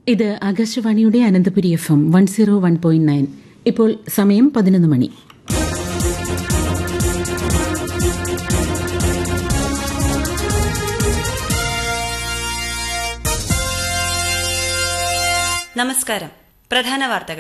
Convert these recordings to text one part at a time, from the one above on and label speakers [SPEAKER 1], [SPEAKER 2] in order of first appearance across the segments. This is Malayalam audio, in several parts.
[SPEAKER 1] ഇത് ആകാശവാണിയുടെ Ananthapuri F M one zero one point nine ഇപ്പോൾ സമയം പതിനൊന്ന് മണി
[SPEAKER 2] നമസ്കാരം പ്രധാന വാർത്തകൾ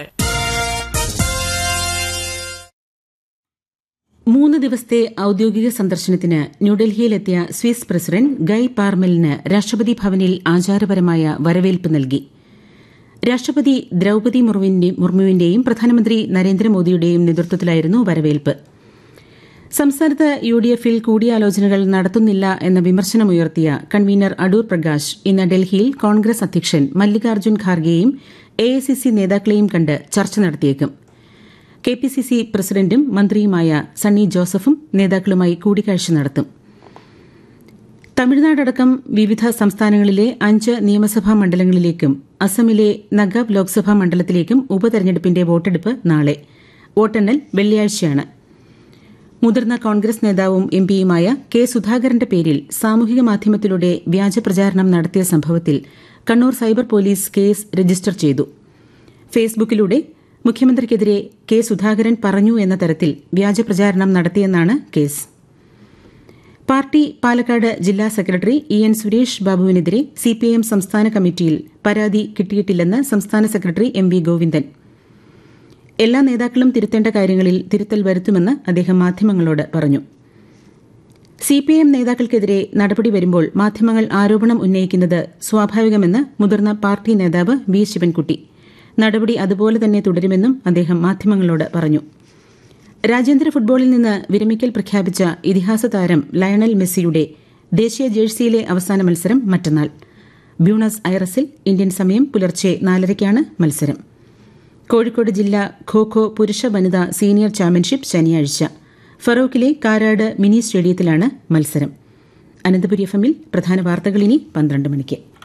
[SPEAKER 1] മൂന്ന് ദിവസത്തെ ഔദ്യോഗിക സന്ദർശനത്തിന് ന്യൂഡൽഹിയിലെത്തിയ സ്വിസ് പ്രസിഡന്റ് ഗൈ പാർമെലിന് രാഷ്ട്രപതി ഭവനിൽ ആചാരപരമായ വരവേൽപ്പ് നൽകി രാഷ്ട്രപതി ദ്രൌപതി മുർമുവിന്റെയും പ്രധാനമന്ത്രി നരേന്ദ്രമോദിയുടെയും നേതൃത്വത്തിലായിരുന്നു വരവേൽപ്പ് സംസ്ഥാനത്ത് യു ഡി എഫിൽ കൂടിയാലോചനകൾ നടത്തുന്നില്ല എന്ന വിമർശനമുയർത്തിയ കൺവീനർ അടൂർ പ്രകാശ് ഇന്ന് ഡൽഹിയിൽ കോൺഗ്രസ് അധ്യക്ഷൻ മല്ലികാർജ്ജുൻ ഖാർഗെയും എഐസിസി നേതാക്കളെയും കണ്ട് ചർച്ച നടത്തിയേക്കും കെപിസിസി പ്രസിഡന്റും മന്ത്രിയുമായ സണ്ണി ജോസഫും നേതാക്കളുമായി കൂടിക്കാഴ്ച നടത്തും തമിഴ്നാടടക്കം വിവിധ സംസ്ഥാനങ്ങളിലെ അഞ്ച് നിയമസഭാ മണ്ഡലങ്ങളിലേക്കും അസമിലെ നഗാവ് ലോക്സഭാ മണ്ഡലത്തിലേക്കും ഉപതെരഞ്ഞെടുപ്പിന്റെ വോട്ടെടുപ്പ് നാളെ വോട്ടെണ്ണൽ വെള്ളിയാഴ്ചയാണ് മുതിർന്ന കോൺഗ്രസ് നേതാവും എംപിയുമായ കെ സുധാകരന്റെ പേരിൽ സാമൂഹിക മാധ്യമത്തിലൂടെ വ്യാജപ്രചാരണം നടത്തിയ സംഭവത്തിൽ Kannur cyber police case register ചെയ്തു ഫേസ്ബുക്കിലൂടെ മുഖ്യമന്ത്രിക്കെതിരെ കെ സുധാകരൻ പറഞ്ഞു എന്ന തരത്തിൽ വ്യാജപ്രചാരണം നടത്തിയെന്നാണ് കേസ് പാർട്ടി പാലക്കാട് ജില്ലാ സെക്രട്ടറി ഇ എൻ സുരേഷ് ബാബുവിനെതിരെ സിപിഐഎം സംസ്ഥാന കമ്മിറ്റിയിൽ പരാതി കിട്ടിയിട്ടില്ലെന്ന് സംസ്ഥാന സെക്രട്ടറി എം വി ഗോവിന്ദൻ എല്ലാ നേതാക്കളും തിരുത്തേണ്ട കാര്യങ്ങളിൽ തിരുത്തൽ വരുത്തുമെന്ന് അദ്ദേഹം മാധ്യമങ്ങളോട് പറഞ്ഞു സിപിഐഎം നേതാക്കൾക്കെതിരെ നടപടി വരുമ്പോൾ മാധ്യമങ്ങൾ ആരോപണം ഉന്നയിക്കുന്നത് സ്വാഭാവികമെന്ന് മുതിർന്ന പാർട്ടി നേതാവ് വി ശിവൻകുട്ടി നടപടി അതുപോലെ തന്നെ തുടരുമെന്നും അദ്ദേഹം മാധ്യമങ്ങളോട് പറഞ്ഞു രാജ്യാന്തര ഫുട്ബോളിൽ നിന്ന് വിരമിക്കൽ പ്രഖ്യാപിച്ച ഇതിഹാസ താരം ലയണൽ മെസ്സിയുടെ ദേശീയ ജേഴ്സിയിലെ അവസാന മത്സരം മറ്റന്നാൾ ബ്യൂണസ് ഐറസിൽ ഇന്ത്യൻ സമയം പുലർച്ചെ നാലരയ്ക്കാണ് മത്സരം കോഴിക്കോട് ജില്ലാ ഖോ ഖോ പുരുഷ വനിതാ സീനിയർ ചാമ്പ്യൻഷിപ്പ് ശനിയാഴ്ച ഫറോക്കിലെ കാരാട് മിനി സ്റ്റേഡിയത്തിലാണ് മത്സരം അനന്തപുരി എഫ് എമ്മിൽ പ്രധാന വാർത്തകൾ ഇനി പന്ത്രണ്ട് മണിക്ക്